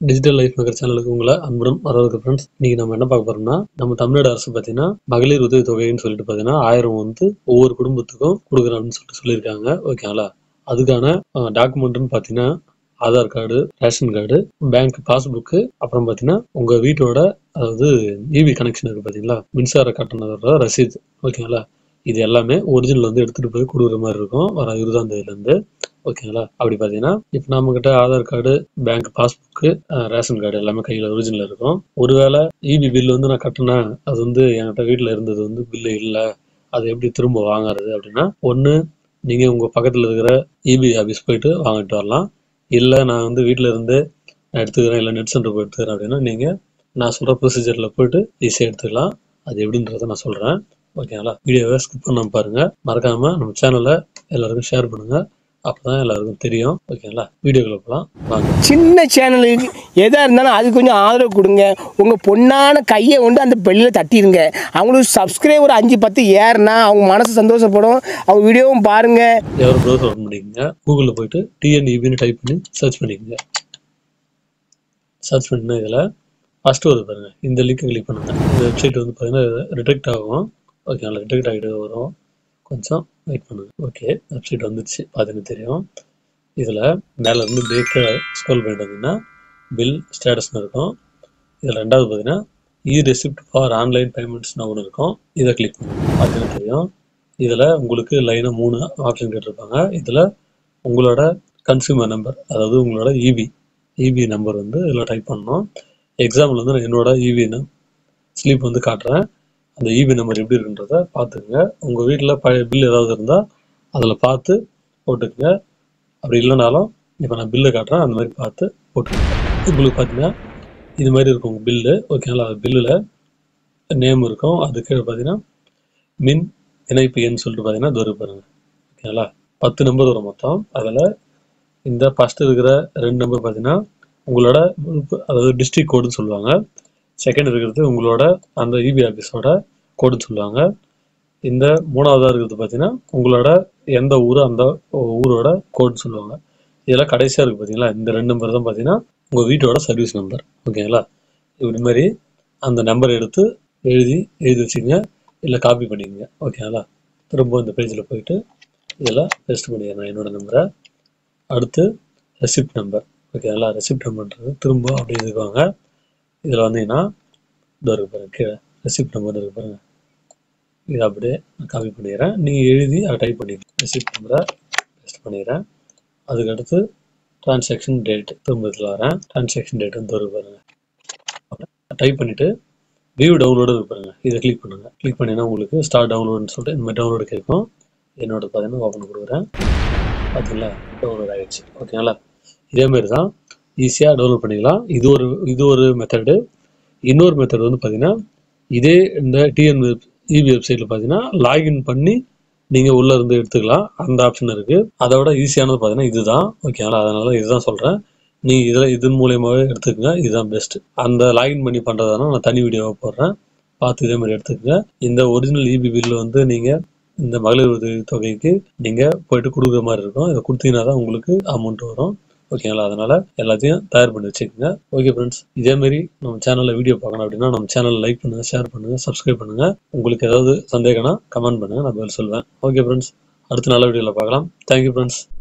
digital life maker சேனலுக்கு உங்களை அன்புடன் வரவேற்கு ஃப்ரெண்ட்ஸ் இன்னைக்கு நம்ம என்ன பார்க்க போறோம்னா நம்ம தமிழ்நாடு அரசு பார்த்தீங்கன்னா மகளிர் உதவி தொகைன்னு சொல்லிட்டு பார்த்தீங்கன்னா ஆயிரம் வந்து ஒவ்வொரு குடும்பத்துக்கும் கொடுக்குறாங்கன்னு சொல்லிட்டு சொல்லியிருக்காங்க ஓகேங்களா அதுக்கான டாக்குமெண்ட்னு பார்த்தீங்கன்னா Aadhaar card ration card bank passbook அப்புறம் பார்த்தீங்கன்னா உங்க வீட்டோட அதாவது இபி கனெக்ஷன் இருக்கு பார்த்தீங்களா மின்சார கட்டணத்தோட ரசீது ஓகேங்களா இது எல்லாமே ஒரிஜினல் வந்து எடுத்துட்டு போய் கொடுக்குற மாதிரி இருக்கும் வர இருபதாம் தேதியிலேருந்து ஓகேங்களா அப்படி பார்த்தீங்கன்னா இப்போ நம்ம கிட்ட Aadhaar card bank passbook ration card எல்லாமே கையில் ஒரிஜினல் இருக்கும் ஒருவேளை இபி பில் வந்து நான் கட்டினேன் அது வந்து என்கிட்ட வீட்டில் இருந்தது வந்து பில்லு இல்லை அது எப்படி திரும்ப வாங்குறது அப்படின்னா ஒன்று நீங்கள் உங்கள் பக்கத்தில் இருக்கிற இபி ஆஃபீஸ் போயிட்டு வாங்கிட்டு வரலாம் இல்லை நான் வந்து வீட்டில் இருந்து நான் எடுத்துக்கிறேன் இல்லை நெட் சென்டர் போய் எடுத்துக்கிறேன் அப்படின்னா நீங்கள் நான் சொல்கிற ப்ரொசீஜரில் போயிட்டு ஈஸியாக எடுத்துக்கலாம் அது எப்படின்றத நான் சொல்கிறேன் ஓகேங்களா வீடியோவை ஸ்கிப் பண்ணாம பாருங்க மறக்காம நம்ம சேனலை எல்லாருக்கும் ஷேர் பண்ணுங்க அப்பதான் எல்லாருக்கும் தெரியும் ஓகேங்களா வீடியோக்குள்ள போகலாம் வாங்க சின்ன சேனலுக்கு எதாக இருந்தாலும் அது கொஞ்சம் ஆதரவு கொடுங்க உங்கள் பொண்ணான கையை கொண்டு அந்த பெல்லில் தட்டிடுங்க அவங்களுக்கு சப்ஸ்கிரைபர் அஞ்சு பத்து ஏறுனா அவங்க மனசு சந்தோஷப்படும் அவங்க வீடியோவும் பாருங்கள் எவர் ப்ரௌசர் ஓப்பன் பண்ணிக்கோங்க கூகுளில் போயிட்டு டிஎன்இபின்னு டைப் பண்ணி சர்ச் பண்ணிக்கோங்க சர்ச் பண்ணினா இதில் ஃபஸ்ட்டு வருது பாருங்க இந்த லிங்க்கை கிளிக் பண்ணுங்க இந்த வெப்சைட் வந்து பார்த்தீங்கன்னா ரிடெக்ட் ஆகும் ஓகேங்களா ரிடெக்ட் ஆகிட்டு வரும் கொஞ்சம் வெயிட் பண்ணுங்க ஓகே வெப்சைட் வந்துடுச்சு பார்த்தீங்கன்னா தெரியும் இதில் மேலே இருந்து பிரேக்கை ஸ்க்ரோல் பண்ணிட்டு வந்தீங்கன்னா பில் ஸ்டேட்டஸ்னு இருக்கும் இதில் ரெண்டாவது பார்த்தீங்கன்னா இ ரெசிப்ட் ஃபார் ஆன்லைன் பேமெண்ட்ஸ்னு ஒன்று இருக்கும் இதை கிளிக் பண்ணுங்க பார்த்தீங்கன்னா தெரியும் இதில் உங்களுக்கு லைனாக மூணு ஆப்ஷன் கேட்டிருப்பாங்க இதில் உங்களோட கன்சியூமர் நம்பர் அதாவது உங்களோட இபி இபி நம்பர் வந்து இதில் டைப் பண்ணணும் எக்ஸாம்பிள் வந்து நான் என்னோட இபி ஸ்லீப் வந்து காட்டுறேன் அந்த இபி நம்பர் எப்படி இருக்குன்றத பார்த்துக்குங்க உங்கள் வீட்டில் பழைய பில் ஏதாவது இருந்தால் அதில் பார்த்து போட்டுக்குங்க அப்படி இல்லைனாலும் இப்போ நான் பில்லை காட்டுறேன் அந்த மாதிரி பார்த்து போட்டுக்கோங்க உங்களுக்கு பார்த்தீங்கன்னா இது மாதிரி இருக்கும் உங்கள் பில்லு ஓகேங்களா பில்லில் நேம் இருக்கும் அது கீழே பார்த்தீங்கன்னா மின் இணைப்பு எண் சொல்லிட்டு பார்த்தீங்கன்னா இது வரும் பாருங்க ஓகேங்களா பத்து நம்பர் வரும் மொத்தம் அதில் இந்த ஃபஸ்ட்டு இருக்கிற ரெண்டு நம்பர் பார்த்தீங்கன்னா உங்களோட அதாவது டிஸ்ட்ரிக்ட் கோடுன்னு சொல்லுவாங்க செகண்ட் இருக்கிறது உங்களோட அந்த இபி ஆஃபீஸோட கோடுன்னு சொல்லுவாங்க இந்த மூணாவதாக இருக்கிறது பார்த்தீங்கன்னா உங்களோட எந்த ஊர் அந்த ஊரோட கோடுன்னு சொல்லுவாங்க இதெல்லாம் கடைசியாக இருக்குது பார்த்தீங்களா இந்த ரெண்டு நம்பர் தான் பார்த்தீங்கன்னா உங்கள் வீட்டோட சர்வீஸ் நம்பர் ஓகேங்களா இப்படி மாதிரி அந்த நம்பர் எடுத்து எழுதி எழுதி வச்சுக்கோங்க இல்லை காப்பி பண்ணிக்கோங்க ஓகேங்களா திரும்ப இந்த பேஜில் போயிட்டு இதெல்லாம் பேஸ்ட் பண்ணிடுறேன் என்னோட நம்பரை அடுத்து ரெசிப்ட் நம்பர் ஓகேங்களா ரெசிப்ட் நம்பர்ன்றது திரும்ப அப்படியே இதுக்குவாங்க இதில் வந்தீங்கன்னா இது இருக்கு பாருங்க கீழே ரெசிப்ட் நம்பர் இருக்கு பாருங்க இதை அப்படியே நான் காப்பி பண்ணிடுறேன் நீங்கள் எழுதி அதை டைப் பண்ணிடுங்க ரெசிப்ட் நம்பரை பேஸ்ட் பண்ணிடுறேன் அதுக்கடுத்து டிரான்சாக்ஷன் டேட் திரும்ப இதில் வரேன் டிரான்சாக்ஷன் டேட் வந்து இருக்கு பாருங்க டைப் பண்ணிவிட்டு வியூ டவுன்லோடு இருக்கு பாருங்க இதை கிளிக் பண்ணுங்க கிளிக் பண்ணினா உங்களுக்கு ஸ்டார்ட் டவுன்லோடுன்னு சொல்லிட்டு இந்த மாதிரி டவுன்லோடு கேட்கும் என்னோட பார்த்தீங்கன்னா ஓப்பன் கொடுக்குறேன் பார்த்தீங்களா டவுன்லோட் ஆகிடுச்சு ஓகேங்களா இதே மாதிரி தான் ஈஸியாக டவுன்லோட் பண்ணிக்கலாம் இது ஒரு இது ஒரு மெத்தடு இன்னொரு மெத்தட் வந்து பார்த்தீங்கன்னா இதே இந்த டிஎன் இபி வெப்சைட்டில் பார்த்தீங்கன்னா லாகின் பண்ணி நீங்கள் உள்ளே இருந்து எடுத்துக்கலாம் அந்த ஆப்ஷன் இருக்குது அதோட ஈஸியானது பார்த்தீங்கன்னா இதுதான் ஓகேங்களா அதனால இதுதான் சொல்கிறேன் நீங்கள் இதில் இதன் மூலியமாகவே எடுத்துக்கங்க இதுதான் பெஸ்ட் அந்த லாகின் பண்ணி பண்ணுறதுனா நான் தனி வீடியோவாக போடுறேன் பார்த்து இதே மாதிரி எடுத்துக்கங்க இந்த ஒரிஜினல் இபி பில்லு வந்து நீங்கள் இந்த மகளிர் உதவி தொகைக்கு நீங்கள் போயிட்டு கொடுக்குற மாதிரி இருக்கும் இதை கொடுத்தீங்கன்னா தான் உங்களுக்கு அமௌண்ட் வரும் ஓகேங்களா அதனால எல்லாத்தையும் தயார் பண்ணி வச்சுக்கோங்க ஓகே ஃப்ரெண்ட்ஸ் இதே மாதிரி நம்ம சேனலில் வீடியோ பார்க்கணும் அப்படின்னா நம்ம சேனலை லைக் பண்ணுங்க ஷேர் பண்ணுங்க சப்ஸ்கிரைப் பண்ணுங்க உங்களுக்கு ஏதாவது சந்தேகம்னா கமெண்ட் பண்ணுங்க நான் பதில் சொல்வேன் ஓகே ஃப்ரெண்ட்ஸ் அடுத்த நல்ல வீடியோவில் பார்க்கலாம் தேங்க்யூ ஃப்ரெண்ட்ஸ்